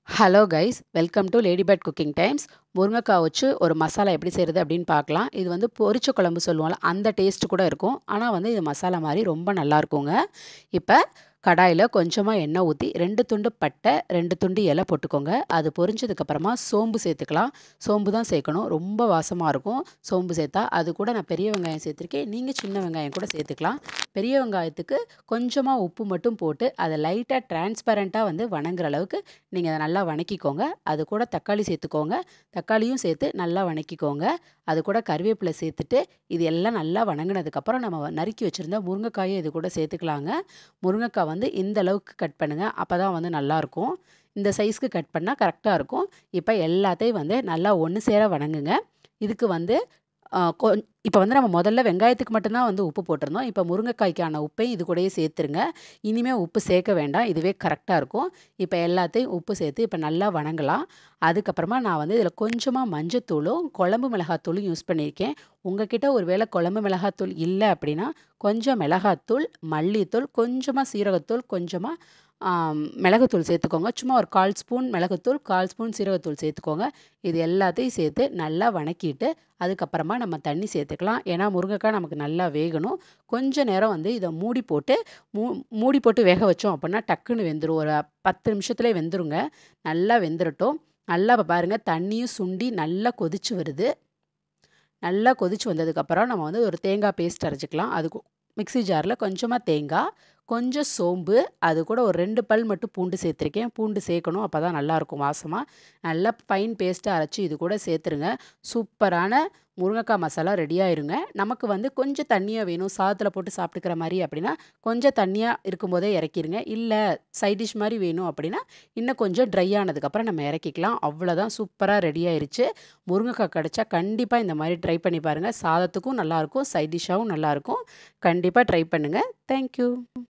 hello guys welcome to lady bird cooking times முருங்கைக்காய் வச்சு ஒரு மசாலா எப்படி செய்கிறது அப்படின்னு பார்க்கலாம் இது வந்து பொரிச்ச குழம்பு சொல்லுவோம்ல அந்த டேஸ்ட் கூட இருக்கும் ஆனால் வந்து இது மசாலா மாதிரி ரொம்ப நல்லா இருக்குங்க இப்போ கடாயில் கொஞ்சமாக எண்ணெய் ஊற்றி ரெண்டு துண்டு பட்டை ரெண்டு துண்டு இலை போட்டுக்கோங்க அது பொரிஞ்சதுக்கப்புறமா சோம்பு சேர்த்துக்கலாம் சோம்பு தான் சேர்க்கணும் ரொம்ப வாசமாக இருக்கும் சோம்பு சேர்த்தா அது கூட நான் பெரிய வெங்காயம் சேர்த்துருக்கேன் நீங்கள் சின்ன வெங்காயம் கூட சேர்த்துக்கலாம் பெரிய வெங்காயத்துக்கு கொஞ்சமாக உப்பு மட்டும் போட்டு அதை லைட்டாக டிரான்ஸ்பரண்ட்டாக வந்து வணங்குற அளவுக்கு நீங்கள் அதை நல்லா வணக்கிக்கோங்க அது கூட தக்காளி சேர்த்துக்கோங்க தக்காளியும் சேர்த்து நல்லா வணக்கிக்கோங்க அது கூட கருவேப்பிலை சேர்த்துட்டு இது எல்லாம் நல்லா வணங்கினதுக்கப்புறம் நம்ம நறுக்கி வச்சுருந்த முருங்கைக்காயை இது கூட சேர்த்துக்கலாங்க முருங்கைக்காய் வந்து இந்த அளவுக்கு கட் பண்ணுங்கள் அப்போ தான் வந்து நல்லாயிருக்கும் இந்த சைஸ்க்கு கட் பண்ணால் கரெக்டாக இருக்கும் இப்போ எல்லாத்தையும் வந்து நல்லா ஒன்று சேர வணங்குங்க இதுக்கு வந்து கொ இப்போ வந்து நம்ம முதல்ல வெங்காயத்துக்கு மட்டும்தான் வந்து உப்பு போட்டிருந்தோம் இப்போ முருங்கைக்காய்க்கான உப்பையும் இது கூடயே சேர்த்துருங்க இனிமேல் உப்பு சேர்க்க வேண்டாம் இதுவே கரெக்டாக இருக்கும் இப்போ எல்லாத்தையும் உப்பு சேர்த்து இப்போ நல்லா வணங்கலாம் அதுக்கப்புறமா நான் வந்து இதில் கொஞ்சமாக மஞ்சத்தூளும் குழம்பு மிளகாத்தூளும் யூஸ் பண்ணியிருக்கேன் உங்ககிட்ட ஒரு வேளை குழம்பு மிளகாத்தூள் இல்லை அப்படின்னா கொஞ்சம் மிளகாத்தூள் மல்லித்தூள் கொஞ்சமாக சீரகத்தூள் கொஞ்சமாக மிளகுத்தூள் சேர்த்துக்கோங்க சும்மா ஒரு கால் ஸ்பூன் மிளகுத்தூள் கால் ஸ்பூன் சீரகத்தூள் சேர்த்துக்கோங்க இது எல்லாத்தையும் சேர்த்து நல்லா வணக்கிட்டு அதுக்கப்புறமா நம்ம தண்ணி சேர்த்துக்கலாம் ஏன்னா முருங்கைக்காய் நமக்கு நல்லா வேகணும் கொஞ்ச நேரம் வந்து இதை மூடி போட்டு மூ மூடி போட்டு வேக வச்சோம் அப்படின்னா டக்குன்னு வெந்துடும் ஒரு பத்து நிமிஷத்துலேயே வெந்துருங்க நல்லா வெந்துடட்டும் நல்லா இப்போ பாருங்கள் தண்ணியும் சுண்டி நல்லா கொதிச்சு வருது நல்லா கொதிச்சு வந்ததுக்கப்புறம் நம்ம வந்து ஒரு தேங்காய் பேஸ்ட் அரைச்சிக்கலாம் அது மிக்சி ஜாரில் கொஞ்சமாக தேங்காய் கொஞ்சம் சோம்பு அது கூட ஒரு ரெண்டு பல் மட்டும் பூண்டு சேர்த்துருக்கேன் பூண்டு சேர்க்கணும் அப்போ தான் நல்லாயிருக்கும் வாசமாக நல்லா ஃபைன் பேஸ்ட்டாக அரைச்சி இது கூட சேர்த்துருங்க சூப்பரான முருங்கைக்காய் மசாலா ரெடி ஆயிருங்க நமக்கு வந்து கொஞ்சம் தண்ணியாக வேணும் சாதத்தில் போட்டு சாப்பிட்டுக்கிற மாதிரி அப்படின்னா கொஞ்சம் தண்ணியாக இருக்கும்போதே இறக்கிருங்க இல்லை சைட் டிஷ் மாதிரி வேணும் அப்படின்னா இன்னும் கொஞ்சம் ட்ரை ஆனதுக்கப்புறம் நம்ம இறக்கிக்கலாம் அவ்வளோதான் சூப்பராக ரெடி ஆயிருச்சு முருங்கைக்காய் கிடச்சா கண்டிப்பாக இந்த மாதிரி ட்ரை பண்ணி பாருங்கள் சாதத்துக்கும் நல்லாயிருக்கும் சைட் டிஷ்ஷாகவும் நல்லாயிருக்கும் கண்டிப்பாக ட்ரை பண்ணுங்கள் தேங்க்யூ